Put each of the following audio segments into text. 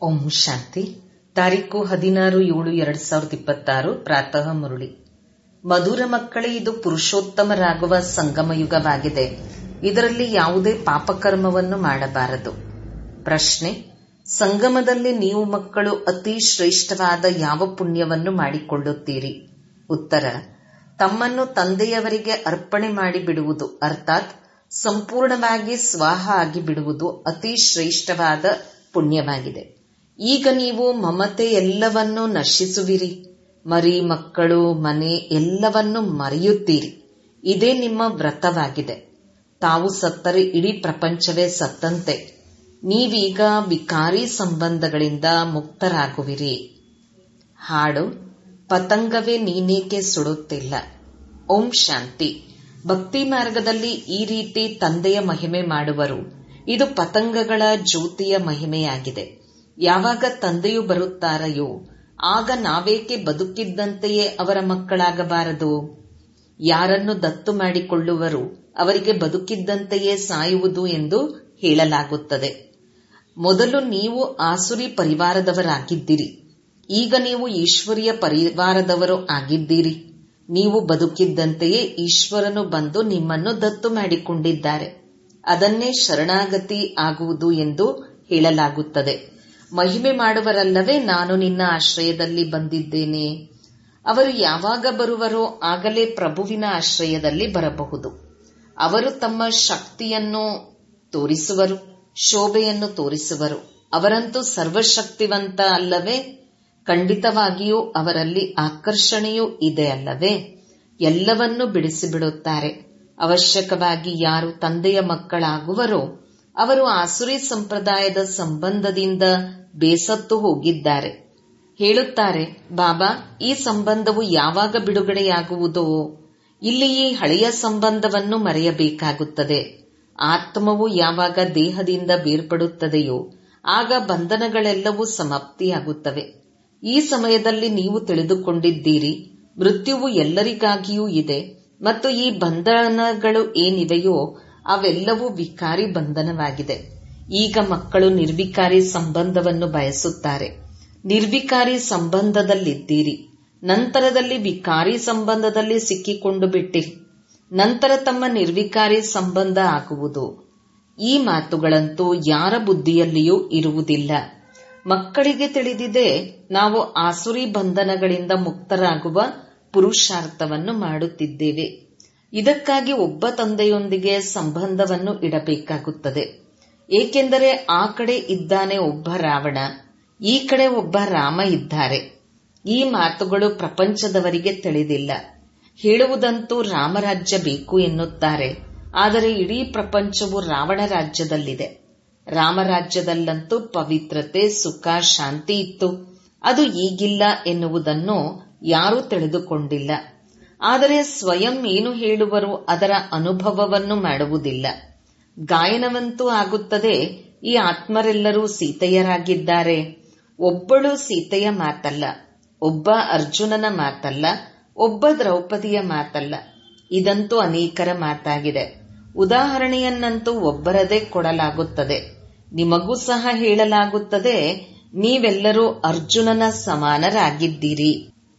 ಓಂ ಶಾಂತಿ ತಾರೀಕು ಹದಿನಾರು ಏಳು ಎರಡ್ ಸಾವಿರದ ಇಪ್ಪತ್ತಾರು ಪ್ರಾತಃ ಮುರುಳಿ ಮಧುರ ಮಕ್ಕಳೇ ಇದು ಪುರುಷೋತ್ತಮರಾಗುವ ಸಂಗಮ ಯುಗವಾಗಿದೆ ಇದರಲ್ಲಿ ಯಾವುದೇ ಪಾಪಕರ್ಮವನ್ನು ಮಾಡಬಾರದು ಪ್ರಶ್ನೆ ಸಂಗಮದಲ್ಲಿ ನೀವು ಮಕ್ಕಳು ಅತಿ ಶ್ರೇಷ್ಠವಾದ ಯಾವ ಪುಣ್ಯವನ್ನು ಮಾಡಿಕೊಳ್ಳುತ್ತೀರಿ ಉತ್ತರ ತಮ್ಮನ್ನು ತಂದೆಯವರಿಗೆ ಅರ್ಪಣೆ ಮಾಡಿಬಿಡುವುದು ಅರ್ಥಾತ್ ಸಂಪೂರ್ಣವಾಗಿ ಸ್ವಾಹ ಆಗಿ ಬಿಡುವುದು ಅತಿ ಶ್ರೇಷ್ಠವಾದ ಪುಣ್ಯವಾಗಿದೆ ಈಗ ನೀವು ಮಮತೆ ಎಲ್ಲವನ್ನೂ ನಶಿಸುವಿರಿ ಮರಿ ಮಕ್ಕಳು ಮನೆ ಎಲ್ಲವನ್ನೂ ಮರೆಯುತ್ತೀರಿ ಇದೇ ನಿಮ್ಮ ವ್ರತವಾಗಿದೆ ತಾವು ಸತ್ತರೆ ಇಡೀ ಪ್ರಪಂಚವೇ ಸತ್ತಂತೆ ನೀವೀಗ ವಿಕಾರಿ ಸಂಬಂಧಗಳಿಂದ ಮುಕ್ತರಾಗುವಿರಿ ಹಾಡು ಪತಂಗವೇ ನೀನೇಕೆ ಸುಡುತ್ತಿಲ್ಲ ಓಂ ಶಾಂತಿ ಭಕ್ತಿ ಮಾರ್ಗದಲ್ಲಿ ಈ ರೀತಿ ತಂದೆಯ ಮಹಿಮೆ ಮಾಡುವರು ಇದು ಪತಂಗಗಳ ಜ್ಯೋತಿಯ ಮಹಿಮೆಯಾಗಿದೆ ಯಾವಾಗ ತಂದೆಯು ಬರುತ್ತಾರೆಯೋ ಆಗ ನಾವೇಕೆ ಬದುಕಿದ್ದಂತೆಯೇ ಅವರ ಮಕ್ಕಳಾಗಬಾರದು ಯಾರನ್ನು ದತ್ತು ಮಾಡಿಕೊಳ್ಳುವರು ಅವರಿಗೆ ಬದುಕಿದ್ದಂತೆಯೇ ಸಾಯುವುದು ಎಂದು ಹೇಳಲಾಗುತ್ತದೆ ಮೊದಲು ನೀವು ಆಸುರಿ ಪರಿವಾರದವರಾಗಿದ್ದಿರಿ ಈಗ ನೀವು ಈಶ್ವರಿಯ ಪರಿವಾರದವರು ಆಗಿದ್ದೀರಿ ನೀವು ಬದುಕಿದ್ದಂತೆಯೇ ಈಶ್ವರನು ಬಂದು ನಿಮ್ಮನ್ನು ದತ್ತು ಮಾಡಿಕೊಂಡಿದ್ದಾರೆ ಅದನ್ನೇ ಶರಣಾಗತಿ ಆಗುವುದು ಎಂದು ಹೇಳಲಾಗುತ್ತದೆ ಮಹಿಮೆ ಮಾಡುವರಲ್ಲವೇ ನಾನು ನಿನ್ನ ಆಶ್ರಯದಲ್ಲಿ ಬಂದಿದ್ದೇನೆ ಅವರು ಯಾವಾಗ ಬರುವರೋ ಆಗಲೇ ಪ್ರಭುವಿನ ಆಶ್ರಯದಲ್ಲಿ ಬರಬಹುದು ಅವರು ತಮ್ಮ ಶಕ್ತಿಯನ್ನು ತೋರಿಸುವರು ಶೋಭೆಯನ್ನು ತೋರಿಸುವರು ಅವರಂತೂ ಸರ್ವಶಕ್ತಿವಂತ ಅಲ್ಲವೇ ಖಂಡಿತವಾಗಿಯೂ ಅವರಲ್ಲಿ ಆಕರ್ಷಣೆಯೂ ಇದೆ ಅಲ್ಲವೇ ಎಲ್ಲವನ್ನೂ ಬಿಡಿಸಿಬಿಡುತ್ತಾರೆ ಅವಶ್ಯಕವಾಗಿ ಯಾರು ತಂದೆಯ ಮಕ್ಕಳಾಗುವರೋ ಅವರು ಆಸುರಿ ಸಂಪ್ರದಾಯದ ಸಂಬಂಧದಿಂದ ಬೇಸತ್ತು ಹೋಗಿದ್ದಾರೆ ಹೇಳುತ್ತಾರೆ ಬಾಬಾ ಈ ಸಂಬಂಧವು ಯಾವಾಗ ಬಿಡುಗಡೆಯಾಗುವುದೋ ಇಲ್ಲಿ ಈ ಹಳೆಯ ಸಂಬಂಧವನ್ನು ಮರೆಯಬೇಕಾಗುತ್ತದೆ ಆತ್ಮವು ಯಾವಾಗ ದೇಹದಿಂದ ಬೇರ್ಪಡುತ್ತದೆಯೋ ಆಗ ಬಂಧನಗಳೆಲ್ಲವೂ ಸಮಾಪ್ತಿಯಾಗುತ್ತವೆ ಈ ಸಮಯದಲ್ಲಿ ನೀವು ತಿಳಿದುಕೊಂಡಿದ್ದೀರಿ ಮೃತ್ಯುವು ಎಲ್ಲರಿಗಾಗಿಯೂ ಇದೆ ಮತ್ತು ಈ ಬಂಧನಗಳು ಏನಿವೆಯೋ ಅವೆಲ್ಲವೂ ವಿಕಾರಿ ಬಂಧನವಾಗಿದೆ ಈಗ ಮಕ್ಕಳು ನಿರ್ವಿಕಾರಿ ಸಂಬಂಧವನ್ನು ಬಯಸುತ್ತಾರೆ ನಿರ್ವಿಕಾರಿ ಸಂಬಂಧದಲ್ಲಿದ್ದೀರಿ ನಂತರದಲ್ಲಿ ವಿಕಾರಿ ಸಂಬಂಧದಲ್ಲಿ ಸಿಕ್ಕಿಕೊಂಡು ಬಿಟ್ಟಿರಿ ನಂತರ ತಮ್ಮ ನಿರ್ವಿಕಾರಿ ಸಂಬಂಧ ಆಗುವುದು ಈ ಮಾತುಗಳಂತೂ ಯಾರ ಬುದ್ಧಿಯಲ್ಲಿಯೂ ಇರುವುದಿಲ್ಲ ಮಕ್ಕಳಿಗೆ ತಿಳಿದಿದೆ ನಾವು ಆಸುರಿ ಬಂಧನಗಳಿಂದ ಮುಕ್ತರಾಗುವ ಪುರುಷಾರ್ಥವನ್ನು ಮಾಡುತ್ತಿದ್ದೇವೆ ಇದಕ್ಕಾಗಿ ಒಬ್ಬ ತಂದೆಯೊಂದಿಗೆ ಸಂಬಂಧವನ್ನು ಇಡಬೇಕಾಗುತ್ತದೆ ಏಕೆಂದರೆ ಆ ಕಡೆ ಇದ್ದಾನೆ ಒಬ್ಬ ರಾವಣ ಈ ಕಡೆ ಒಬ್ಬ ರಾಮ ಇದ್ದಾರೆ ಈ ಮಾತುಗಳು ಪ್ರಪಂಚದವರಿಗೆ ತಿಳಿದಿಲ್ಲ ಹೇಳುವುದಂತೂ ರಾಮರಾಜ್ಯ ಬೇಕು ಎನ್ನುತ್ತಾರೆ ಆದರೆ ಇಡೀ ಪ್ರಪಂಚವು ರಾವಣ ರಾಜ್ಯದಲ್ಲಿದೆ ರಾಮರಾಜ್ಯದಲ್ಲಂತೂ ಪವಿತ್ರತೆ ಸುಖ ಶಾಂತಿ ಇತ್ತು ಅದು ಈಗಿಲ್ಲ ಎನ್ನುವುದನ್ನು ಯಾರೂ ತಿಳಿದುಕೊಂಡಿಲ್ಲ ಆದರೆ ಸ್ವಯಂ ಏನು ಹೇಳುವರು ಅದರ ಅನುಭವವನ್ನು ಮಾಡುವುದಿಲ್ಲ ಗಾಯನವಂತೂ ಆಗುತ್ತದೆ ಈ ಆತ್ಮರೆಲ್ಲರೂ ಸೀತೆಯರಾಗಿದ್ದಾರೆ ಒಬ್ಬಳು ಸೀತೆಯ ಮಾತಲ್ಲ ಒಬ್ಬ ಅರ್ಜುನನ ಮಾತಲ್ಲ ಒಬ್ಬ ದ್ರೌಪದಿಯ ಮಾತಲ್ಲ ಇದಂತೂ ಅನೇಕರ ಮಾತಾಗಿದೆ ಉದಾಹರಣೆಯನ್ನಂತೂ ಒಬ್ಬರದೇ ಕೊಡಲಾಗುತ್ತದೆ ನಿಮಗೂ ಸಹ ಹೇಳಲಾಗುತ್ತದೆ ನೀವೆಲ್ಲರೂ ಅರ್ಜುನನ ಸಮಾನರಾಗಿದ್ದೀರಿ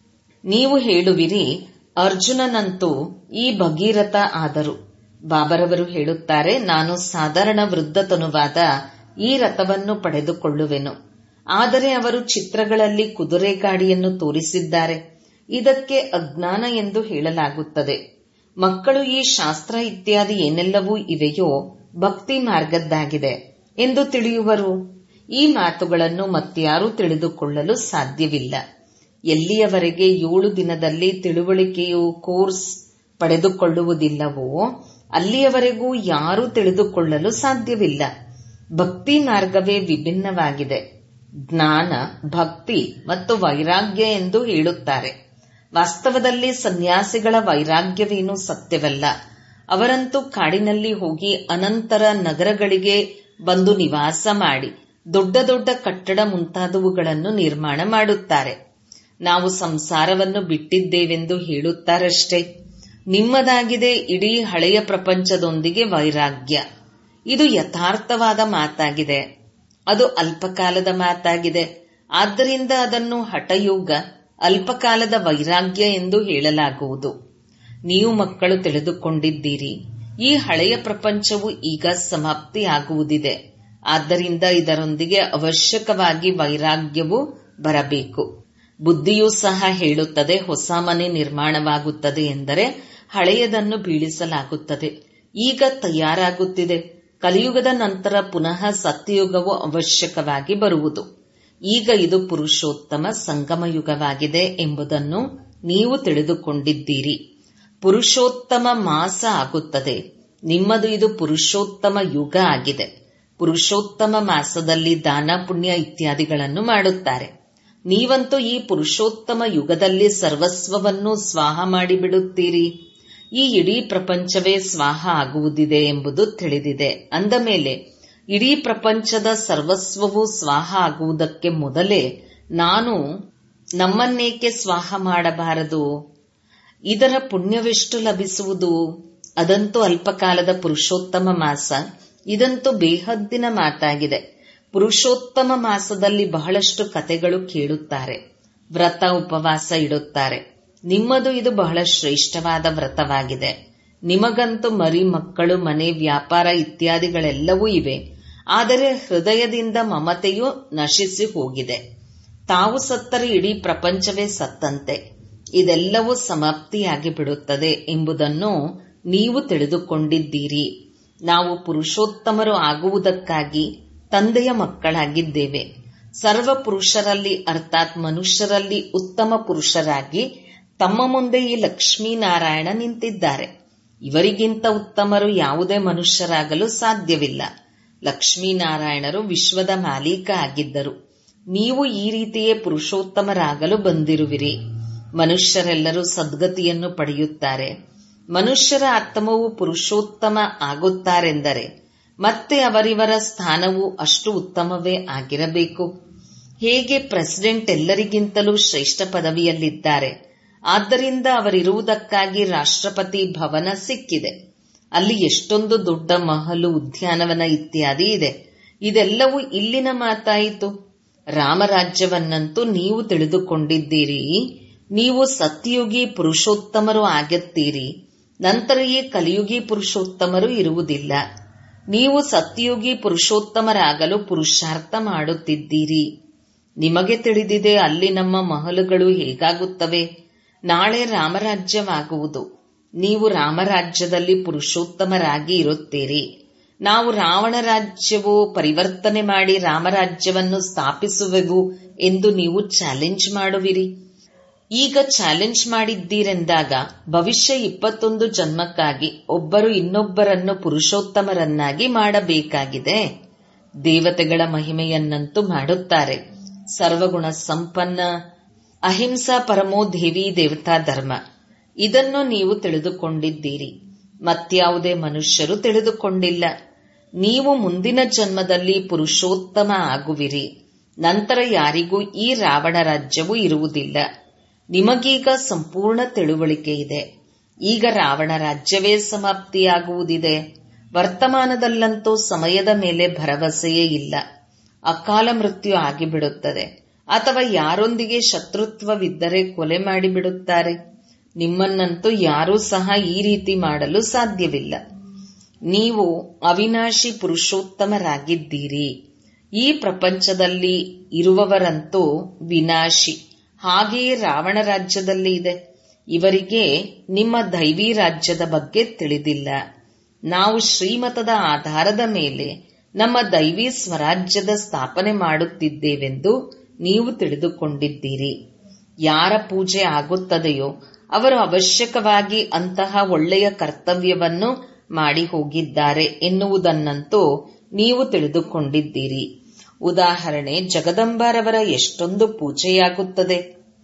ನೀವು ಹೇಳುವಿರಿ ಅರ್ಜುನನಂತೂ ಈ ಭಗೀರಥ ಆದರು ಬಾಬರವರು ಹೇಳುತ್ತಾರೆ ನಾನು ಸಾಧಾರಣ ವೃದ್ಧತನುವಾದ ಈ ರಥವನ್ನು ಪಡೆದುಕೊಳ್ಳುವೆನು ಆದರೆ ಅವರು ಚಿತ್ರಗಳಲ್ಲಿ ಕುದುರೆ ಗಾಡಿಯನ್ನು ತೋರಿಸಿದ್ದಾರೆ ಇದಕ್ಕೆ ಅಜ್ಞಾನ ಎಂದು ಹೇಳಲಾಗುತ್ತದೆ ಮಕ್ಕಳು ಈ ಶಾಸ್ತ್ರ ಇತ್ಯಾದಿ ಏನೆಲ್ಲವೂ ಇವೆಯೋ ಭಕ್ತಿ ಮಾರ್ಗದ್ದಾಗಿದೆ ಎಂದು ತಿಳಿಯುವರು ಈ ಮಾತುಗಳನ್ನು ಮತ್ಯಾರೂ ತಿಳಿದುಕೊಳ್ಳಲು ಸಾಧ್ಯವಿಲ್ಲ ಎಲ್ಲಿಯವರೆಗೆ ಏಳು ದಿನದಲ್ಲಿ ತಿಳುವಳಿಕೆಯು ಕೋರ್ಸ್ ಪಡೆದುಕೊಳ್ಳುವುದಿಲ್ಲವೋ ಅಲ್ಲಿಯವರೆಗೂ ಯಾರೂ ತಿಳಿದುಕೊಳ್ಳಲು ಸಾಧ್ಯವಿಲ್ಲ ಭಕ್ತಿ ಮಾರ್ಗವೇ ವಿಭಿನ್ನವಾಗಿದೆ ಜ್ಞಾನ ಭಕ್ತಿ ಮತ್ತು ವೈರಾಗ್ಯ ಎಂದು ಹೇಳುತ್ತಾರೆ ವಾಸ್ತವದಲ್ಲಿ ಸನ್ಯಾಸಿಗಳ ವೈರಾಗ್ಯವೇನೂ ಸತ್ಯವಲ್ಲ ಅವರಂತೂ ಕಾಡಿನಲ್ಲಿ ಹೋಗಿ ಅನಂತರ ನಗರಗಳಿಗೆ ಬಂದು ನಿವಾಸ ಮಾಡಿ ದೊಡ್ಡ ದೊಡ್ಡ ಕಟ್ಟಡ ಮುಂತಾದವುಗಳನ್ನು ನಿರ್ಮಾಣ ಮಾಡುತ್ತಾರೆ ನಾವು ಸಂಸಾರವನ್ನು ಬಿಟ್ಟಿದ್ದೇವೆಂದು ಹೇಳುತ್ತಾರಷ್ಟೇ ನಿಮ್ಮದಾಗಿದೆ ಇಡೀ ಹಳೆಯ ಪ್ರಪಂಚದೊಂದಿಗೆ ವೈರಾಗ್ಯ ಇದು ಯಥಾರ್ಥವಾದ ಮಾತಾಗಿದೆ ಅದು ಅಲ್ಪಕಾಲದ ಮಾತಾಗಿದೆ ಆದ್ದರಿಂದ ಅದನ್ನು ಹಠಯೋಗ ಅಲ್ಪಕಾಲದ ವೈರಾಗ್ಯ ಎಂದು ಹೇಳಲಾಗುವುದು ನೀವು ಮಕ್ಕಳು ತಿಳಿದುಕೊಂಡಿದ್ದೀರಿ ಈ ಹಳೆಯ ಪ್ರಪಂಚವು ಈಗ ಸಮಾಪ್ತಿಯಾಗುವುದಿದೆ ಆದ್ದರಿಂದ ಇದರೊಂದಿಗೆ ಅವಶ್ಯಕವಾಗಿ ವೈರಾಗ್ಯವು ಬರಬೇಕು ಬುದ್ಧಿಯೂ ಸಹ ಹೇಳುತ್ತದೆ ಹೊಸ ಮನೆ ನಿರ್ಮಾಣವಾಗುತ್ತದೆ ಎಂದರೆ ಹಳೆಯದನ್ನು ಬೀಳಿಸಲಾಗುತ್ತದೆ ಈಗ ತಯಾರಾಗುತ್ತಿದೆ ಕಲಿಯುಗದ ನಂತರ ಪುನಃ ಸತ್ಯಯುಗವು ಅವಶ್ಯಕವಾಗಿ ಬರುವುದು ಈಗ ಇದು ಪುರುಷೋತ್ತಮ ಸಂಗಮಯುಗವಾಗಿದೆ ಎಂಬುದನ್ನು ನೀವು ತಿಳಿದುಕೊಂಡಿದ್ದೀರಿ ಪುರುಷೋತ್ತಮ ಮಾಸ ಆಗುತ್ತದೆ ನಿಮ್ಮದು ಇದು ಪುರುಷೋತ್ತಮ ಯುಗ ಆಗಿದೆ ಪುರುಷೋತ್ತಮ ಮಾಸದಲ್ಲಿ ದಾನ ಪುಣ್ಯ ಇತ್ಯಾದಿಗಳನ್ನು ಮಾಡುತ್ತಾರೆ ನೀವಂತೂ ಈ ಪುರುಷೋತ್ತಮ ಯುಗದಲ್ಲಿ ಸರ್ವಸ್ವವನ್ನು ಸ್ವಾಹ ಮಾಡಿಬಿಡುತ್ತೀರಿ ಈ ಇಡೀ ಪ್ರಪಂಚವೇ ಸ್ವಾಹ ಆಗುವುದಿದೆ ಎಂಬುದು ತಿಳಿದಿದೆ ಅಂದ ಮೇಲೆ ಇಡೀ ಪ್ರಪಂಚದ ಸರ್ವಸ್ವವು ಸ್ವಾಹ ಆಗುವುದಕ್ಕೆ ಮೊದಲೇ ನಾನು ನಮ್ಮನ್ನೇಕೆ ಸ್ವಾಹ ಮಾಡಬಾರದು ಇದರ ಪುಣ್ಯವೆಷ್ಟು ಲಭಿಸುವುದು ಅದಂತೂ ಅಲ್ಪಕಾಲದ ಪುರುಷೋತ್ತಮ ಮಾಸ ಇದಂತೂ ಬೇಹದ್ದಿನ ಮಾತಾಗಿದೆ ಪುರುಷೋತ್ತಮ ಮಾಸದಲ್ಲಿ ಬಹಳಷ್ಟು ಕತೆಗಳು ಕೇಳುತ್ತಾರೆ ವ್ರತ ಉಪವಾಸ ಇಡುತ್ತಾರೆ ನಿಮ್ಮದು ಇದು ಬಹಳ ಶ್ರೇಷ್ಠವಾದ ವ್ರತವಾಗಿದೆ ನಿಮಗಂತೂ ಮರಿ ಮಕ್ಕಳು ಮನೆ ವ್ಯಾಪಾರ ಇತ್ಯಾದಿಗಳೆಲ್ಲವೂ ಇವೆ ಆದರೆ ಹೃದಯದಿಂದ ಮಮತೆಯು ನಶಿಸಿ ಹೋಗಿದೆ ತಾವು ಸತ್ತರೆ ಇಡೀ ಪ್ರಪಂಚವೇ ಸತ್ತಂತೆ ಇದೆಲ್ಲವೂ ಸಮಾಪ್ತಿಯಾಗಿ ಬಿಡುತ್ತದೆ ಎಂಬುದನ್ನು ನೀವು ತಿಳಿದುಕೊಂಡಿದ್ದೀರಿ ನಾವು ಪುರುಷೋತ್ತಮರು ಆಗುವುದಕ್ಕಾಗಿ ತಂದೆಯ ಮಕ್ಕಳಾಗಿದ್ದೇವೆ ಸರ್ವ ಪುರುಷರಲ್ಲಿ ಅರ್ಥಾತ್ ಮನುಷ್ಯರಲ್ಲಿ ಉತ್ತಮ ಪುರುಷರಾಗಿ ತಮ್ಮ ಮುಂದೆ ಈ ಲಕ್ಷ್ಮೀನಾರಾಯಣ ನಿಂತಿದ್ದಾರೆ ಇವರಿಗಿಂತ ಉತ್ತಮರು ಯಾವುದೇ ಮನುಷ್ಯರಾಗಲು ಸಾಧ್ಯವಿಲ್ಲ ಲಕ್ಷ್ಮೀನಾರಾಯಣರು ವಿಶ್ವದ ಮಾಲೀಕ ಆಗಿದ್ದರು ನೀವು ಈ ರೀತಿಯೇ ಪುರುಷೋತ್ತಮರಾಗಲು ಬಂದಿರುವಿರಿ ಮನುಷ್ಯರೆಲ್ಲರೂ ಸದ್ಗತಿಯನ್ನು ಪಡೆಯುತ್ತಾರೆ ಮನುಷ್ಯರ ಆತ್ಮವು ಪುರುಷೋತ್ತಮ ಆಗುತ್ತಾರೆಂದರೆ ಮತ್ತೆ ಅವರಿವರ ಸ್ಥಾನವು ಅಷ್ಟು ಉತ್ತಮವೇ ಆಗಿರಬೇಕು ಹೇಗೆ ಪ್ರೆಸಿಡೆಂಟ್ ಎಲ್ಲರಿಗಿಂತಲೂ ಶ್ರೇಷ್ಠ ಪದವಿಯಲ್ಲಿದ್ದಾರೆ ಆದ್ದರಿಂದ ಅವರಿರುವುದಕ್ಕಾಗಿ ರಾಷ್ಟ್ರಪತಿ ಭವನ ಸಿಕ್ಕಿದೆ ಅಲ್ಲಿ ಎಷ್ಟೊಂದು ದೊಡ್ಡ ಮಹಲು ಉದ್ಯಾನವನ ಇತ್ಯಾದಿ ಇದೆ ಇದೆಲ್ಲವೂ ಇಲ್ಲಿನ ಮಾತಾಯಿತು ರಾಮರಾಜ್ಯವನ್ನಂತೂ ನೀವು ತಿಳಿದುಕೊಂಡಿದ್ದೀರಿ ನೀವು ಸತ್ಯಯುಗಿ ಪುರುಷೋತ್ತಮರು ಆಗುತ್ತೀರಿ ನಂತರ ಈ ಕಲಿಯುಗಿ ಪುರುಷೋತ್ತಮರು ಇರುವುದಿಲ್ಲ ನೀವು ಸತ್ಯಯುಗಿ ಪುರುಷೋತ್ತಮರಾಗಲು ಪುರುಷಾರ್ಥ ಮಾಡುತ್ತಿದ್ದೀರಿ ನಿಮಗೆ ತಿಳಿದಿದೆ ಅಲ್ಲಿ ನಮ್ಮ ಮಹಲುಗಳು ಹೇಗಾಗುತ್ತವೆ ನಾಳೆ ರಾಮರಾಜ್ಯವಾಗುವುದು ನೀವು ರಾಮರಾಜ್ಯದಲ್ಲಿ ಪುರುಷೋತ್ತಮರಾಗಿ ಇರುತ್ತೀರಿ ನಾವು ರಾವಣ ರಾಜ್ಯವು ಪರಿವರ್ತನೆ ಮಾಡಿ ರಾಮರಾಜ್ಯವನ್ನು ಸ್ಥಾಪಿಸುವೆವು ಎಂದು ನೀವು ಚಾಲೆಂಜ್ ಮಾಡುವಿರಿ ಈಗ ಚಾಲೆಂಜ್ ಮಾಡಿದ್ದೀರೆಂದಾಗ ಭವಿಷ್ಯ ಇಪ್ಪತ್ತೊಂದು ಜನ್ಮಕ್ಕಾಗಿ ಒಬ್ಬರು ಇನ್ನೊಬ್ಬರನ್ನು ಪುರುಷೋತ್ತಮರನ್ನಾಗಿ ಮಾಡಬೇಕಾಗಿದೆ ದೇವತೆಗಳ ಮಹಿಮೆಯನ್ನಂತೂ ಮಾಡುತ್ತಾರೆ ಸರ್ವಗುಣ ಸಂಪನ್ನ ಅಹಿಂಸಾ ಪರಮೋ ದೇವಿ ದೇವತಾ ಧರ್ಮ ಇದನ್ನು ನೀವು ತಿಳಿದುಕೊಂಡಿದ್ದೀರಿ ಮತ್ಯಾವುದೇ ಮನುಷ್ಯರು ತಿಳಿದುಕೊಂಡಿಲ್ಲ ನೀವು ಮುಂದಿನ ಜನ್ಮದಲ್ಲಿ ಪುರುಷೋತ್ತಮ ಆಗುವಿರಿ ನಂತರ ಯಾರಿಗೂ ಈ ರಾವಣ ರಾಜ್ಯವು ಇರುವುದಿಲ್ಲ ನಿಮಗೀಗ ಸಂಪೂರ್ಣ ತಿಳುವಳಿಕೆ ಇದೆ ಈಗ ರಾವಣ ರಾಜ್ಯವೇ ಸಮಾಪ್ತಿಯಾಗುವುದಿದೆ ವರ್ತಮಾನದಲ್ಲಂತೂ ಸಮಯದ ಮೇಲೆ ಭರವಸೆಯೇ ಇಲ್ಲ ಅಕಾಲ ಮೃತ್ಯು ಆಗಿಬಿಡುತ್ತದೆ ಅಥವಾ ಯಾರೊಂದಿಗೆ ಶತ್ರುತ್ವವಿದ್ದರೆ ಕೊಲೆ ಮಾಡಿಬಿಡುತ್ತಾರೆ ನಿಮ್ಮನ್ನಂತೂ ಯಾರೂ ಸಹ ಈ ರೀತಿ ಮಾಡಲು ಸಾಧ್ಯವಿಲ್ಲ ನೀವು ಅವಿನಾಶಿ ಪುರುಷೋತ್ತಮರಾಗಿದ್ದೀರಿ ಈ ಪ್ರಪಂಚದಲ್ಲಿ ಇರುವವರಂತೂ ವಿನಾಶಿ ಹಾಗೆಯೇ ರಾವಣ ರಾಜ್ಯದಲ್ಲಿ ಇದೆ ಇವರಿಗೆ ನಿಮ್ಮ ದೈವಿ ರಾಜ್ಯದ ಬಗ್ಗೆ ತಿಳಿದಿಲ್ಲ ನಾವು ಶ್ರೀಮತದ ಆಧಾರದ ಮೇಲೆ ನಮ್ಮ ದೈವಿ ಸ್ವರಾಜ್ಯದ ಸ್ಥಾಪನೆ ಮಾಡುತ್ತಿದ್ದೇವೆಂದು ನೀವು ತಿಳಿದುಕೊಂಡಿದ್ದೀರಿ ಯಾರ ಪೂಜೆ ಆಗುತ್ತದೆಯೋ ಅವರು ಅವಶ್ಯಕವಾಗಿ ಅಂತಹ ಒಳ್ಳೆಯ ಕರ್ತವ್ಯವನ್ನು ಮಾಡಿ ಹೋಗಿದ್ದಾರೆ ಎನ್ನುವುದನ್ನಂತೂ ನೀವು ತಿಳಿದುಕೊಂಡಿದ್ದೀರಿ ಉದಾಹರಣೆ ಜಗದಂಬರವರ ಎಷ್ಟೊಂದು ಪೂಜೆಯಾಗುತ್ತದೆ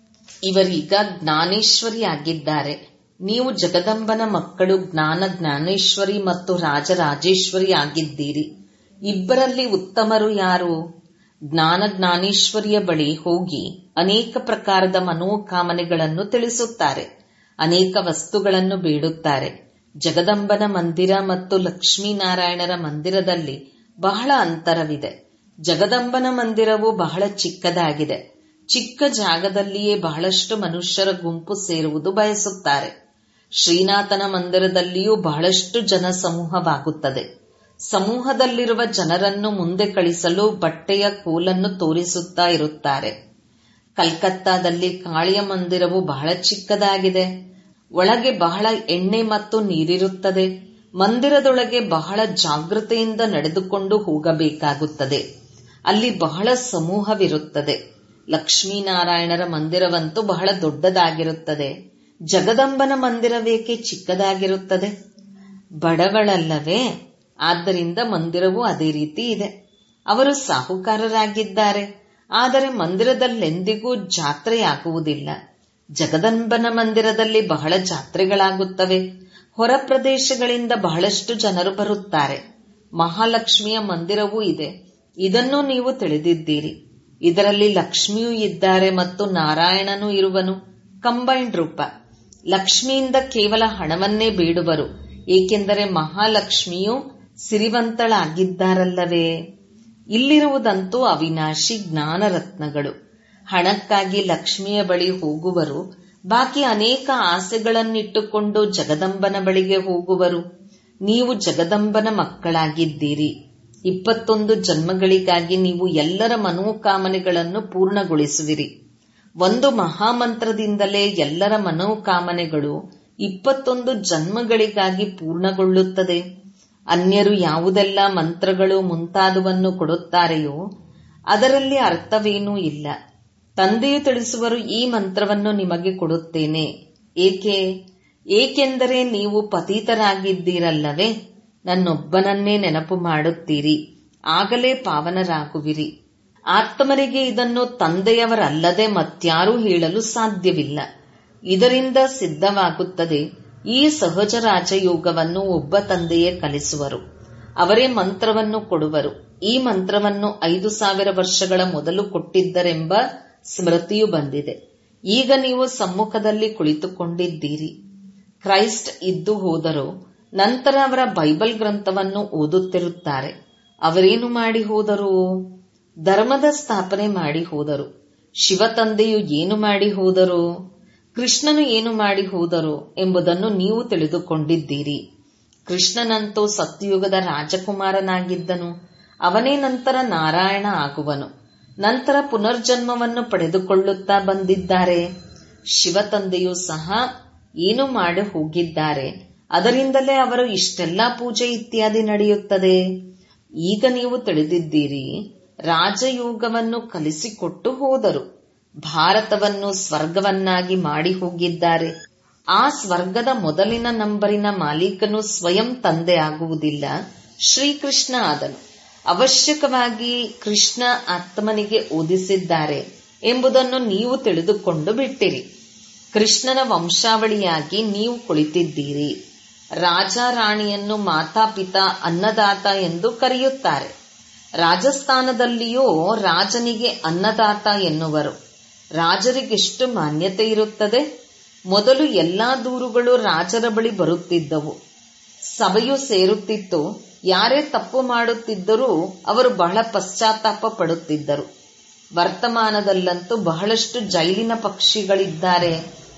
ಇವರೀಗ ಜ್ಞಾನೇಶ್ವರಿ ಆಗಿದ್ದಾರೆ ನೀವು ಜಗದಂಬನ ಮಕ್ಕಳು ಜ್ಞಾನ ಜ್ಞಾನೇಶ್ವರಿ ಮತ್ತು ರಾಜರಾಜೇಶ್ವರಿ ಆಗಿದ್ದೀರಿ ಇಬ್ಬರಲ್ಲಿ ಉತ್ತಮರು ಯಾರು ಜ್ಞಾನ ಜ್ಞಾನೇಶ್ವರಿಯ ಬಳಿ ಹೋಗಿ ಅನೇಕ ಪ್ರಕಾರದ ಮನೋಕಾಮನೆಗಳನ್ನು ತಿಳಿಸುತ್ತಾರೆ ಅನೇಕ ವಸ್ತುಗಳನ್ನು ಬೇಡುತ್ತಾರೆ ಜಗದಂಬನ ಮಂದಿರ ಮತ್ತು ಲಕ್ಷ್ಮೀನಾರಾಯಣರ ಮಂದಿರದಲ್ಲಿ ಬಹಳ ಅಂತರವಿದೆ ಜಗದಂಬನ ಮಂದಿರವು ಬಹಳ ಚಿಕ್ಕದಾಗಿದೆ ಚಿಕ್ಕ ಜಾಗದಲ್ಲಿಯೇ ಬಹಳಷ್ಟು ಮನುಷ್ಯರ ಗುಂಪು ಸೇರುವುದು ಬಯಸುತ್ತಾರೆ ಶ್ರೀನಾಥನ ಮಂದಿರದಲ್ಲಿಯೂ ಬಹಳಷ್ಟು ಜನ ಸಮೂಹವಾಗುತ್ತದೆ ಸಮೂಹದಲ್ಲಿರುವ ಜನರನ್ನು ಮುಂದೆ ಕಳಿಸಲು ಬಟ್ಟೆಯ ಕೋಲನ್ನು ತೋರಿಸುತ್ತಾ ಇರುತ್ತಾರೆ ಕಲ್ಕತ್ತಾದಲ್ಲಿ ಕಾಳಿಯ ಮಂದಿರವು ಬಹಳ ಚಿಕ್ಕದಾಗಿದೆ ಒಳಗೆ ಬಹಳ ಎಣ್ಣೆ ಮತ್ತು ನೀರಿರುತ್ತದೆ ಮಂದಿರದೊಳಗೆ ಬಹಳ ಜಾಗೃತೆಯಿಂದ ನಡೆದುಕೊಂಡು ಹೋಗಬೇಕಾಗುತ್ತದೆ ಅಲ್ಲಿ ಬಹಳ ಸಮೂಹವಿರುತ್ತದೆ ಲಕ್ಷ್ಮೀನಾರಾಯಣರ ಮಂದಿರವಂತೂ ಬಹಳ ದೊಡ್ಡದಾಗಿರುತ್ತದೆ ಜಗದಂಬನ ಮಂದಿರವೇಕೆ ಚಿಕ್ಕದಾಗಿರುತ್ತದೆ ಬಡವಳಲ್ಲವೇ ಆದ್ದರಿಂದ ಮಂದಿರವೂ ಅದೇ ರೀತಿ ಇದೆ ಅವರು ಸಾಹುಕಾರರಾಗಿದ್ದಾರೆ ಆದರೆ ಮಂದಿರದಲ್ಲೆಂದಿಗೂ ಜಾತ್ರೆಯಾಗುವುದಿಲ್ಲ ಜಗದಂಬನ ಮಂದಿರದಲ್ಲಿ ಬಹಳ ಜಾತ್ರೆಗಳಾಗುತ್ತವೆ ಹೊರ ಪ್ರದೇಶಗಳಿಂದ ಬಹಳಷ್ಟು ಜನರು ಬರುತ್ತಾರೆ ಮಹಾಲಕ್ಷ್ಮಿಯ ಮಂದಿರವೂ ಇದೆ ಇದನ್ನು ನೀವು ತಿಳಿದಿದ್ದೀರಿ ಇದರಲ್ಲಿ ಲಕ್ಷ್ಮಿಯೂ ಇದ್ದಾರೆ ಮತ್ತು ನಾರಾಯಣನೂ ಇರುವನು ಕಂಬೈಂಡ್ ರೂಪ ಲಕ್ಷ್ಮಿಯಿಂದ ಕೇವಲ ಹಣವನ್ನೇ ಬೇಡುವರು ಏಕೆಂದರೆ ಮಹಾಲಕ್ಷ್ಮಿಯು ಸಿರಿವಂತಳಾಗಿದ್ದಾರಲ್ಲವೇ ಇಲ್ಲಿರುವುದಂತೂ ಅವಿನಾಶಿ ಜ್ಞಾನರತ್ನಗಳು ಹಣಕ್ಕಾಗಿ ಲಕ್ಷ್ಮಿಯ ಬಳಿ ಹೋಗುವರು ಬಾಕಿ ಅನೇಕ ಆಸೆಗಳನ್ನಿಟ್ಟುಕೊಂಡು ಜಗದಂಬನ ಬಳಿಗೆ ಹೋಗುವರು ನೀವು ಜಗದಂಬನ ಮಕ್ಕಳಾಗಿದ್ದೀರಿ ಇಪ್ಪತ್ತೊಂದು ಜನ್ಮಗಳಿಗಾಗಿ ನೀವು ಎಲ್ಲರ ಮನೋಕಾಮನೆಗಳನ್ನು ಪೂರ್ಣಗೊಳಿಸುವಿರಿ ಒಂದು ಮಹಾಮಂತ್ರದಿಂದಲೇ ಎಲ್ಲರ ಮನೋಕಾಮನೆಗಳು ಇಪ್ಪತ್ತೊಂದು ಜನ್ಮಗಳಿಗಾಗಿ ಪೂರ್ಣಗೊಳ್ಳುತ್ತದೆ ಅನ್ಯರು ಯಾವುದೆಲ್ಲ ಮಂತ್ರಗಳು ಮುಂತಾದವನ್ನು ಕೊಡುತ್ತಾರೆಯೋ ಅದರಲ್ಲಿ ಅರ್ಥವೇನೂ ಇಲ್ಲ ತಂದೆಯು ತಿಳಿಸುವರು ಈ ಮಂತ್ರವನ್ನು ನಿಮಗೆ ಕೊಡುತ್ತೇನೆ ಏಕೆ ಏಕೆಂದರೆ ನೀವು ಪತೀತರಾಗಿದ್ದೀರಲ್ಲವೇ ನನ್ನೊಬ್ಬನನ್ನೇ ನೆನಪು ಮಾಡುತ್ತೀರಿ ಆಗಲೇ ಪಾವನರಾಗುವಿರಿ ಆತ್ಮರಿಗೆ ಇದನ್ನು ತಂದೆಯವರಲ್ಲದೆ ಮತ್ಯಾರೂ ಹೇಳಲು ಸಾಧ್ಯವಿಲ್ಲ ಇದರಿಂದ ಸಿದ್ಧವಾಗುತ್ತದೆ ಈ ಸಹಜ ರಾಜಯೋಗವನ್ನು ಒಬ್ಬ ತಂದೆಯೇ ಕಲಿಸುವರು ಅವರೇ ಮಂತ್ರವನ್ನು ಕೊಡುವರು ಈ ಮಂತ್ರವನ್ನು ಐದು ಸಾವಿರ ವರ್ಷಗಳ ಮೊದಲು ಕೊಟ್ಟಿದ್ದರೆಂಬ ಸ್ಮೃತಿಯು ಬಂದಿದೆ ಈಗ ನೀವು ಸಮ್ಮುಖದಲ್ಲಿ ಕುಳಿತುಕೊಂಡಿದ್ದೀರಿ ಕ್ರೈಸ್ಟ್ ಇದ್ದು ಹೋದರೂ ನಂತರ ಅವರ ಬೈಬಲ್ ಗ್ರಂಥವನ್ನು ಓದುತ್ತಿರುತ್ತಾರೆ ಅವರೇನು ಮಾಡಿ ಹೋದರು ಧರ್ಮದ ಸ್ಥಾಪನೆ ಮಾಡಿ ಹೋದರು ಶಿವ ತಂದೆಯು ಏನು ಮಾಡಿ ಹೋದರು ಕೃಷ್ಣನು ಏನು ಮಾಡಿ ಹೋದರು ಎಂಬುದನ್ನು ನೀವು ತಿಳಿದುಕೊಂಡಿದ್ದೀರಿ ಕೃಷ್ಣನಂತೂ ಸತ್ಯಯುಗದ ರಾಜಕುಮಾರನಾಗಿದ್ದನು ಅವನೇ ನಂತರ ನಾರಾಯಣ ಆಗುವನು ನಂತರ ಪುನರ್ಜನ್ಮವನ್ನು ಪಡೆದುಕೊಳ್ಳುತ್ತಾ ಬಂದಿದ್ದಾರೆ ಶಿವ ತಂದೆಯೂ ಸಹ ಏನು ಮಾಡಿ ಹೋಗಿದ್ದಾರೆ ಅದರಿಂದಲೇ ಅವರು ಇಷ್ಟೆಲ್ಲಾ ಪೂಜೆ ಇತ್ಯಾದಿ ನಡೆಯುತ್ತದೆ ಈಗ ನೀವು ತಿಳಿದಿದ್ದೀರಿ ರಾಜಯೋಗವನ್ನು ಕಲಿಸಿಕೊಟ್ಟು ಹೋದರು ಭಾರತವನ್ನು ಸ್ವರ್ಗವನ್ನಾಗಿ ಮಾಡಿ ಹೋಗಿದ್ದಾರೆ ಆ ಸ್ವರ್ಗದ ಮೊದಲಿನ ನಂಬರಿನ ಮಾಲೀಕನು ಸ್ವಯಂ ತಂದೆ ಆಗುವುದಿಲ್ಲ ಶ್ರೀಕೃಷ್ಣ ಆದನು ಅವಶ್ಯಕವಾಗಿ ಕೃಷ್ಣ ಆತ್ಮನಿಗೆ ಓದಿಸಿದ್ದಾರೆ ಎಂಬುದನ್ನು ನೀವು ತಿಳಿದುಕೊಂಡು ಬಿಟ್ಟಿರಿ ಕೃಷ್ಣನ ವಂಶಾವಳಿಯಾಗಿ ನೀವು ಕುಳಿತಿದ್ದೀರಿ ರಾಜ ರಾಣಿಯನ್ನು ಮಾತಾಪಿತಾ ಅನ್ನದಾತ ಎಂದು ಕರೆಯುತ್ತಾರೆ ರಾಜಸ್ಥಾನದಲ್ಲಿಯೂ ರಾಜನಿಗೆ ಅನ್ನದಾತ ಎನ್ನುವರು ರಾಜರಿಗೆಷ್ಟು ಮಾನ್ಯತೆ ಇರುತ್ತದೆ ಮೊದಲು ಎಲ್ಲಾ ದೂರುಗಳು ರಾಜರ ಬಳಿ ಬರುತ್ತಿದ್ದವು ಸಭೆಯು ಸೇರುತ್ತಿತ್ತು ಯಾರೇ ತಪ್ಪು ಮಾಡುತ್ತಿದ್ದರೂ ಅವರು ಬಹಳ ಪಶ್ಚಾತ್ತಾಪ ಪಡುತ್ತಿದ್ದರು ವರ್ತಮಾನದಲ್ಲಂತೂ ಬಹಳಷ್ಟು ಜೈಲಿನ ಪಕ್ಷಿಗಳಿದ್ದಾರೆ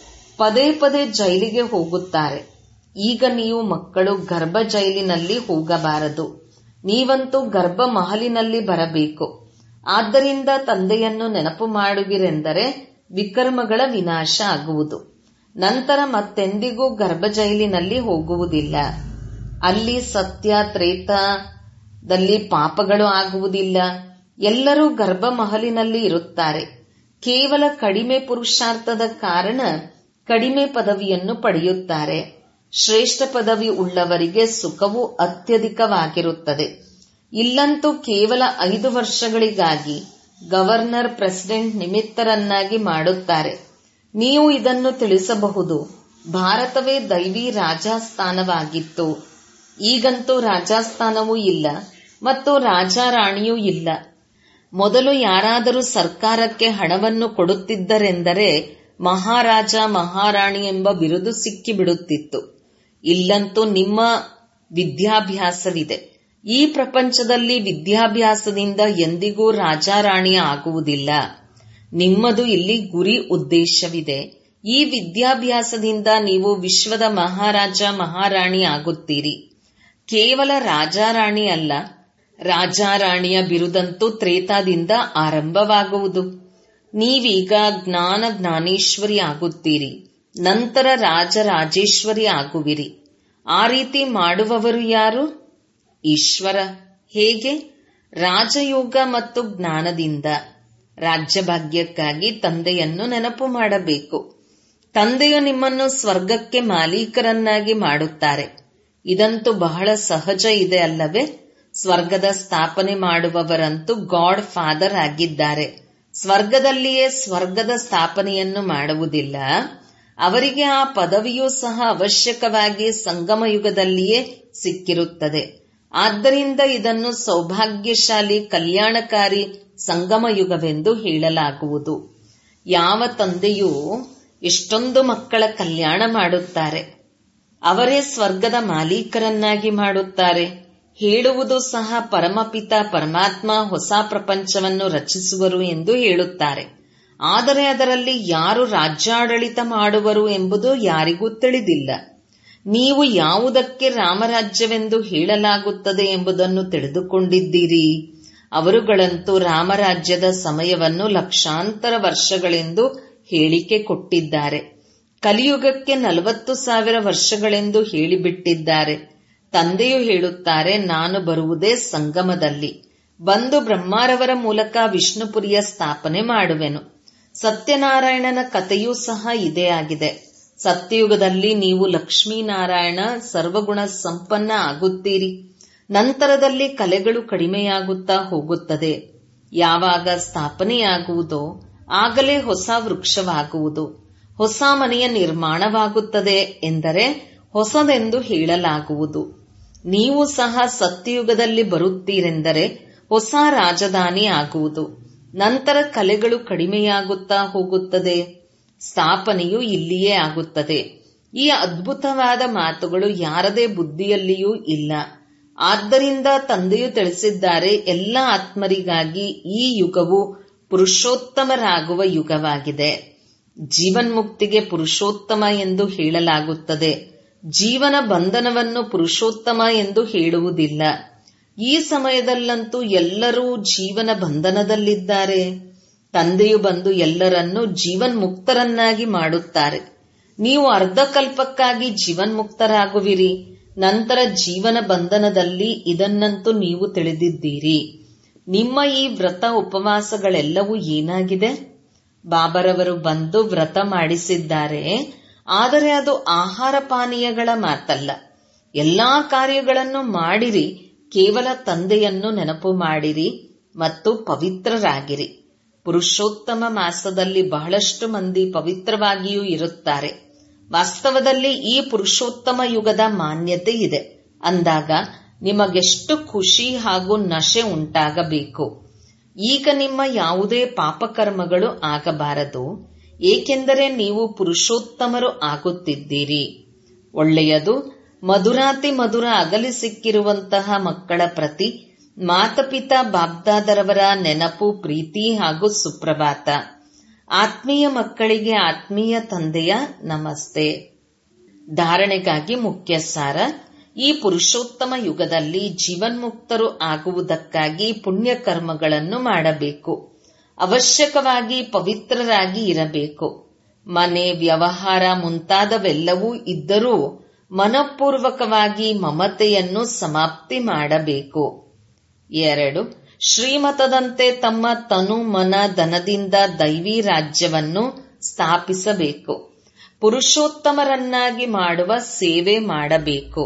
ಪದೇ ಪದೇ ಜೈಲಿಗೆ ಹೋಗುತ್ತಾರೆ ಈಗ ನೀವು ಮಕ್ಕಳು ಗರ್ಭ ಜೈಲಿನಲ್ಲಿ ಹೋಗಬಾರದು ನೀವಂತೂ ಗರ್ಭ ಮಹಲಿನಲ್ಲಿ ಬರಬೇಕು ಆದ್ದರಿಂದ ತಂದೆಯನ್ನು ನೆನಪು ಮಾಡುವಿರೆಂದರೆ ವಿಕರ್ಮಗಳ ವಿನಾಶ ಆಗುವುದು ನಂತರ ಮತ್ತೆಂದಿಗೂ ಗರ್ಭ ಜೈಲಿನಲ್ಲಿ ಹೋಗುವುದಿಲ್ಲ ಅಲ್ಲಿ ಸತ್ಯ ತ್ರೇತದಲ್ಲಿ ಪಾಪಗಳು ಆಗುವುದಿಲ್ಲ ಎಲ್ಲರೂ ಗರ್ಭ ಮಹಲಿನಲ್ಲಿ ಇರುತ್ತಾರೆ ಕೇವಲ ಕಡಿಮೆ ಪುರುಷಾರ್ಥದ ಕಾರಣ ಕಡಿಮೆ ಪದವಿಯನ್ನು ಪಡೆಯುತ್ತಾರೆ ಶ್ರೇಷ್ಠ ಪದವಿ ಉಳ್ಳವರಿಗೆ ಸುಖವು ಅತ್ಯಧಿಕವಾಗಿರುತ್ತದೆ ಇಲ್ಲಂತೂ ಕೇವಲ ಐದು ವರ್ಷಗಳಿಗಾಗಿ ಗವರ್ನರ್ ಪ್ರೆಸಿಡೆಂಟ್ ನಿಮಿತ್ತರನ್ನಾಗಿ ಮಾಡುತ್ತಾರೆ ನೀವು ಇದನ್ನು ತಿಳಿಸಬಹುದು ಭಾರತವೇ ದೈವಿ ರಾಜಸ್ಥಾನವಾಗಿತ್ತು ಈಗಂತೂ ರಾಜಸ್ಥಾನವೂ ಇಲ್ಲ ಮತ್ತು ರಾಜಾರಾಣಿಯೂ ಇಲ್ಲ ಮೊದಲು ಯಾರಾದರೂ ಸರ್ಕಾರಕ್ಕೆ ಹಣವನ್ನು ಕೊಡುತ್ತಿದ್ದರೆಂದರೆ ಮಹಾರಾಜ ಮಹಾರಾಣಿ ಎಂಬ ಬಿರುದು ಸಿಕ್ಕಿಬಿಡುತ್ತಿತ್ತು ಇಲ್ಲಂತೂ ನಿಮ್ಮ ವಿದ್ಯಾಭ್ಯಾಸವಿದೆ ಈ ಪ್ರಪಂಚದಲ್ಲಿ ವಿದ್ಯಾಭ್ಯಾಸದಿಂದ ಎಂದಿಗೂ ರಾಜಾರಾಣಿ ಆಗುವುದಿಲ್ಲ ನಿಮ್ಮದು ಇಲ್ಲಿ ಗುರಿ ಉದ್ದೇಶವಿದೆ ಈ ವಿದ್ಯಾಭ್ಯಾಸದಿಂದ ನೀವು ವಿಶ್ವದ ಮಹಾರಾಜ ಮಹಾರಾಣಿ ಆಗುತ್ತೀರಿ ಕೇವಲ ರಾಜಾರಾಣಿ ಅಲ್ಲ ರಾಜಾರಾಣಿಯ ಬಿರುದಂತೂ ತ್ರೇತಾದಿಂದ ಆರಂಭವಾಗುವುದು ನೀವೀಗ ಜ್ಞಾನ ಜ್ಞಾನೇಶ್ವರಿ ಆಗುತ್ತೀರಿ ನಂತರ ರಾಜರಾಜೇಶ್ವರಿ ಆಗುವಿರಿ ಆ ರೀತಿ ಮಾಡುವವರು ಯಾರು ಈಶ್ವರ ಹೇಗೆ ರಾಜಯೋಗ ಮತ್ತು ಜ್ಞಾನದಿಂದ ರಾಜ್ಯಭಾಗ್ಯಕ್ಕಾಗಿ ತಂದೆಯನ್ನು ನೆನಪು ಮಾಡಬೇಕು ತಂದೆಯು ನಿಮ್ಮನ್ನು ಸ್ವರ್ಗಕ್ಕೆ ಮಾಲೀಕರನ್ನಾಗಿ ಮಾಡುತ್ತಾರೆ ಇದಂತೂ ಬಹಳ ಸಹಜ ಇದೆ ಅಲ್ಲವೇ ಸ್ವರ್ಗದ ಸ್ಥಾಪನೆ ಮಾಡುವವರಂತೂ ಗಾಡ್ ಫಾದರ್ ಆಗಿದ್ದಾರೆ ಸ್ವರ್ಗದಲ್ಲಿಯೇ ಸ್ವರ್ಗದ ಸ್ಥಾಪನೆಯನ್ನು ಮಾಡುವುದಿಲ್ಲ ಅವರಿಗೆ ಆ ಪದವಿಯೂ ಸಹ ಅವಶ್ಯಕವಾಗಿ ಸಂಗಮ ಯುಗದಲ್ಲಿಯೇ ಸಿಕ್ಕಿರುತ್ತದೆ ಆದ್ದರಿಂದ ಇದನ್ನು ಸೌಭಾಗ್ಯಶಾಲಿ ಕಲ್ಯಾಣಕಾರಿ ಸಂಗಮ ಯುಗವೆಂದು ಹೇಳಲಾಗುವುದು ಯಾವ ತಂದೆಯೂ ಎಷ್ಟೊಂದು ಮಕ್ಕಳ ಕಲ್ಯಾಣ ಮಾಡುತ್ತಾರೆ ಅವರೇ ಸ್ವರ್ಗದ ಮಾಲೀಕರನ್ನಾಗಿ ಮಾಡುತ್ತಾರೆ ಹೇಳುವುದು ಸಹ ಪರಮಪಿತ ಪರಮಾತ್ಮ ಹೊಸ ಪ್ರಪಂಚವನ್ನು ರಚಿಸುವರು ಎಂದು ಹೇಳುತ್ತಾರೆ ಆದರೆ ಅದರಲ್ಲಿ ಯಾರು ರಾಜ್ಯಾಡಳಿತ ಮಾಡುವರು ಎಂಬುದು ಯಾರಿಗೂ ತಿಳಿದಿಲ್ಲ ನೀವು ಯಾವುದಕ್ಕೆ ರಾಮರಾಜ್ಯವೆಂದು ಹೇಳಲಾಗುತ್ತದೆ ಎಂಬುದನ್ನು ತಿಳಿದುಕೊಂಡಿದ್ದೀರಿ ಅವರುಗಳಂತೂ ರಾಮರಾಜ್ಯದ ಸಮಯವನ್ನು ಲಕ್ಷಾಂತರ ವರ್ಷಗಳೆಂದು ಹೇಳಿಕೆ ಕೊಟ್ಟಿದ್ದಾರೆ ಕಲಿಯುಗಕ್ಕೆ ನಲವತ್ತು ಸಾವಿರ ವರ್ಷಗಳೆಂದು ಹೇಳಿಬಿಟ್ಟಿದ್ದಾರೆ ತಂದೆಯು ಹೇಳುತ್ತಾರೆ ನಾನು ಬರುವುದೇ ಸಂಗಮದಲ್ಲಿ ಬಂದು ಬ್ರಹ್ಮಾರವರ ಮೂಲಕ ವಿಷ್ಣುಪುರಿಯ ಸ್ಥಾಪನೆ ಮಾಡುವೆನು ಸತ್ಯನಾರಾಯಣನ ಕಥೆಯೂ ಸಹ ಇದೇ ಆಗಿದೆ ಸತ್ಯಯುಗದಲ್ಲಿ ನೀವು ಲಕ್ಷ್ಮೀನಾರಾಯಣ ಸರ್ವಗುಣ ಸಂಪನ್ನ ಆಗುತ್ತೀರಿ ನಂತರದಲ್ಲಿ ಕಲೆಗಳು ಕಡಿಮೆಯಾಗುತ್ತಾ ಹೋಗುತ್ತದೆ ಯಾವಾಗ ಸ್ಥಾಪನೆಯಾಗುವುದೋ ಆಗಲೇ ಹೊಸ ವೃಕ್ಷವಾಗುವುದು ಹೊಸ ಮನೆಯ ನಿರ್ಮಾಣವಾಗುತ್ತದೆ ಎಂದರೆ ಹೊಸದೆಂದು ಹೇಳಲಾಗುವುದು ನೀವು ಸಹ ಸತ್ಯಯುಗದಲ್ಲಿ ಬರುತ್ತೀರೆಂದರೆ ಹೊಸ ರಾಜಧಾನಿ ಆಗುವುದು ನಂತರ ಕಲೆಗಳು ಕಡಿಮೆಯಾಗುತ್ತಾ ಹೋಗುತ್ತದೆ ಸ್ಥಾಪನೆಯು ಇಲ್ಲಿಯೇ ಆಗುತ್ತದೆ ಈ ಅದ್ಭುತವಾದ ಮಾತುಗಳು ಯಾರದೇ ಬುದ್ಧಿಯಲ್ಲಿಯೂ ಇಲ್ಲ ಆದ್ದರಿಂದ ತಂದೆಯು ತಿಳಿಸಿದ್ದಾರೆ ಎಲ್ಲ ಆತ್ಮರಿಗಾಗಿ ಈ ಯುಗವು ಪುರುಷೋತ್ತಮರಾಗುವ ಯುಗವಾಗಿದೆ ಜೀವನ್ಮುಕ್ತಿಗೆ ಪುರುಷೋತ್ತಮ ಎಂದು ಹೇಳಲಾಗುತ್ತದೆ ಜೀವನ ಬಂಧನವನ್ನು ಪುರುಷೋತ್ತಮ ಎಂದು ಹೇಳುವುದಿಲ್ಲ ಈ ಸಮಯದಲ್ಲಂತೂ ಎಲ್ಲರೂ ಜೀವನ ಬಂಧನದಲ್ಲಿದ್ದಾರೆ ತಂದೆಯು ಬಂದು ಎಲ್ಲರನ್ನೂ ಜೀವನ್ಮುಕ್ತರನ್ನಾಗಿ ಮಾಡುತ್ತಾರೆ ನೀವು ಅರ್ಧಕಲ್ಪಕ್ಕಾಗಿ ಜೀವನ್ಮುಕ್ತರಾಗುವಿರಿ ನಂತರ ಜೀವನ ಬಂಧನದಲ್ಲಿ ಇದನ್ನಂತೂ ನೀವು ತಿಳಿದಿದ್ದೀರಿ ನಿಮ್ಮ ಈ ವ್ರತ ಉಪವಾಸಗಳೆಲ್ಲವೂ ಏನಾಗಿದೆ ಬಾಬರವರು ಬಂದು ವ್ರತ ಮಾಡಿಸಿದ್ದಾರೆ ಆದರೆ ಅದು ಆಹಾರ ಪಾನೀಯಗಳ ಮಾತಲ್ಲ ಎಲ್ಲಾ ಕಾರ್ಯಗಳನ್ನು ಮಾಡಿರಿ ಕೇವಲ ತಂದೆಯನ್ನು ನೆನಪು ಮಾಡಿರಿ ಮತ್ತು ಪವಿತ್ರರಾಗಿರಿ ಪುರುಷೋತ್ತಮ ಮಾಸದಲ್ಲಿ ಬಹಳಷ್ಟು ಮಂದಿ ಪವಿತ್ರವಾಗಿಯೂ ಇರುತ್ತಾರೆ ವಾಸ್ತವದಲ್ಲಿ ಈ ಪುರುಷೋತ್ತಮ ಯುಗದ ಮಾನ್ಯತೆ ಇದೆ ಅಂದಾಗ ನಿಮಗೆಷ್ಟು ಖುಷಿ ಹಾಗೂ ನಶೆ ಉಂಟಾಗಬೇಕು ಈಗ ನಿಮ್ಮ ಯಾವುದೇ ಪಾಪಕರ್ಮಗಳು ಆಗಬಾರದು ಏಕೆಂದರೆ ನೀವು ಪುರುಷೋತ್ತಮರು ಆಗುತ್ತಿದ್ದೀರಿ ಒಳ್ಳೆಯದು ಮಧುರಾತಿ ಮಧುರ ಅಗಲಿ ಸಿಕ್ಕಿರುವಂತಹ ಮಕ್ಕಳ ಪ್ರತಿ ಮಾತಪಿತ ಬಾಬ್ದಾದರವರ ನೆನಪು ಪ್ರೀತಿ ಹಾಗೂ ಸುಪ್ರಭಾತ ಆತ್ಮೀಯ ಮಕ್ಕಳಿಗೆ ಆತ್ಮೀಯ ತಂದೆಯ ನಮಸ್ತೆ ಧಾರಣೆಗಾಗಿ ಮುಖ್ಯ ಸಾರ ಈ ಪುರುಷೋತ್ತಮ ಯುಗದಲ್ಲಿ ಜೀವನ್ಮುಕ್ತರು ಆಗುವುದಕ್ಕಾಗಿ ಪುಣ್ಯ ಕರ್ಮಗಳನ್ನು ಮಾಡಬೇಕು ಅವಶ್ಯಕವಾಗಿ ಪವಿತ್ರರಾಗಿ ಇರಬೇಕು ಮನೆ ವ್ಯವಹಾರ ಮುಂತಾದವೆಲ್ಲವೂ ಇದ್ದರೂ ಮನಪೂರ್ವಕವಾಗಿ ಮಮತೆಯನ್ನು ಸಮಾಪ್ತಿ ಮಾಡಬೇಕು ಎರಡು ಶ್ರೀಮತದಂತೆ ತಮ್ಮ ತನು ಮನ ಧನದಿಂದ ದೈವಿ ರಾಜ್ಯವನ್ನು ಸ್ಥಾಪಿಸಬೇಕು ಪುರುಷೋತ್ತಮರನ್ನಾಗಿ ಮಾಡುವ ಸೇವೆ ಮಾಡಬೇಕು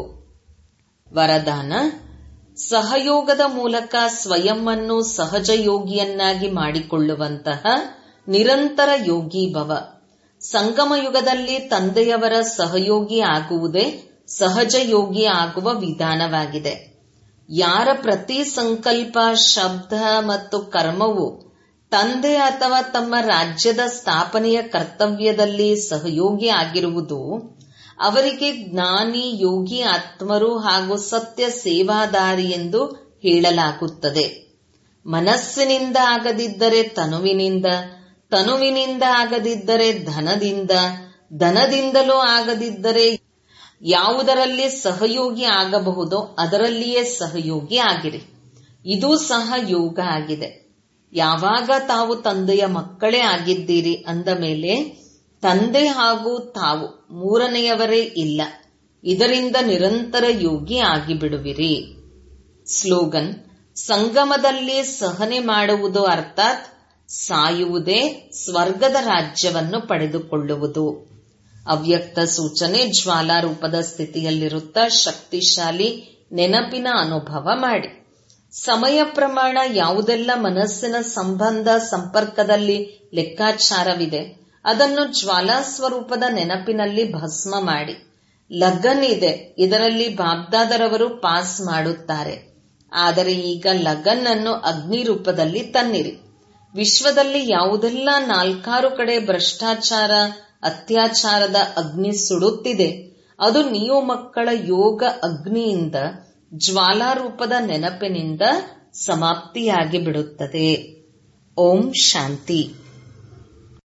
ವರದಾನ ಸಹಯೋಗದ ಮೂಲಕ ಸ್ವಯಂವನ್ನು ಸಹಜ ಯೋಗಿಯನ್ನಾಗಿ ಮಾಡಿಕೊಳ್ಳುವಂತಹ ನಿರಂತರ ಯೋಗಿ ಭವ ಸಂಗಮ ಯುಗದಲ್ಲಿ ತಂದೆಯವರ ಸಹಯೋಗಿ ಆಗುವುದೇ ಸಹಜ ಯೋಗಿ ಆಗುವ ವಿಧಾನವಾಗಿದೆ ಯಾರ ಪ್ರತಿ ಸಂಕಲ್ಪ ಶಬ್ದ ಮತ್ತು ಕರ್ಮವು ತಂದೆ ಅಥವಾ ತಮ್ಮ ರಾಜ್ಯದ ಸ್ಥಾಪನೆಯ ಕರ್ತವ್ಯದಲ್ಲಿ ಸಹಯೋಗಿ ಆಗಿರುವುದು ಅವರಿಗೆ ಜ್ಞಾನಿ ಯೋಗಿ ಆತ್ಮರು ಹಾಗೂ ಸತ್ಯ ಸೇವಾದಾರಿ ಎಂದು ಹೇಳಲಾಗುತ್ತದೆ ಮನಸ್ಸಿನಿಂದ ಆಗದಿದ್ದರೆ ತನುವಿನಿಂದ ತನುವಿನಿಂದ ಆಗದಿದ್ದರೆ ಧನದಿಂದ ಧನದಿಂದಲೂ ಆಗದಿದ್ದರೆ ಯಾವುದರಲ್ಲಿ ಸಹಯೋಗಿ ಆಗಬಹುದೋ ಅದರಲ್ಲಿಯೇ ಸಹಯೋಗಿ ಆಗಿರಿ ಇದು ಸಹ ಯೋಗ ಆಗಿದೆ ಯಾವಾಗ ತಾವು ತಂದೆಯ ಮಕ್ಕಳೇ ಆಗಿದ್ದೀರಿ ಅಂದ ಮೇಲೆ ತಂದೆ ಹಾಗೂ ತಾವು ಮೂರನೆಯವರೇ ಇಲ್ಲ ಇದರಿಂದ ನಿರಂತರ ಯೋಗಿ ಆಗಿಬಿಡುವಿರಿ ಸ್ಲೋಗನ್ ಸಂಗಮದಲ್ಲಿ ಸಹನೆ ಮಾಡುವುದು ಅರ್ಥಾತ್ ಸಾಯುವುದೇ ಸ್ವರ್ಗದ ರಾಜ್ಯವನ್ನು ಪಡೆದುಕೊಳ್ಳುವುದು ಅವ್ಯಕ್ತ ಸೂಚನೆ ಜ್ವಾಲಾ ರೂಪದ ಸ್ಥಿತಿಯಲ್ಲಿರುತ್ತಾ ಶಕ್ತಿಶಾಲಿ ನೆನಪಿನ ಅನುಭವ ಮಾಡಿ ಸಮಯ ಪ್ರಮಾಣ ಯಾವುದೆಲ್ಲ ಮನಸ್ಸಿನ ಸಂಬಂಧ ಸಂಪರ್ಕದಲ್ಲಿ ಲೆಕ್ಕಾಚಾರವಿದೆ ಅದನ್ನು ಜ್ವಾಲಾ ಸ್ವರೂಪದ ನೆನಪಿನಲ್ಲಿ ಭಸ್ಮ ಮಾಡಿ ಲಗನ್ ಇದೆ ಇದರಲ್ಲಿ ಬಾಬ್ದಾದರವರು ಪಾಸ್ ಮಾಡುತ್ತಾರೆ ಆದರೆ ಈಗ ಲಗನ್ ಅನ್ನು ಅಗ್ನಿ ರೂಪದಲ್ಲಿ ತನ್ನಿರಿ ವಿಶ್ವದಲ್ಲಿ ಯಾವುದೆಲ್ಲ ನಾಲ್ಕಾರು ಕಡೆ ಭ್ರಷ್ಟಾಚಾರ ಅತ್ಯಾಚಾರದ ಅಗ್ನಿ ಸುಡುತ್ತಿದೆ ಅದು ನೀವು ಮಕ್ಕಳ ಯೋಗ ಅಗ್ನಿಯಿಂದ ಜ್ವಾಲಾರೂಪದ ನೆನಪಿನಿಂದ ಸಮಾಪ್ತಿಯಾಗಿ ಬಿಡುತ್ತದೆ ಓಂ ಶಾಂತಿ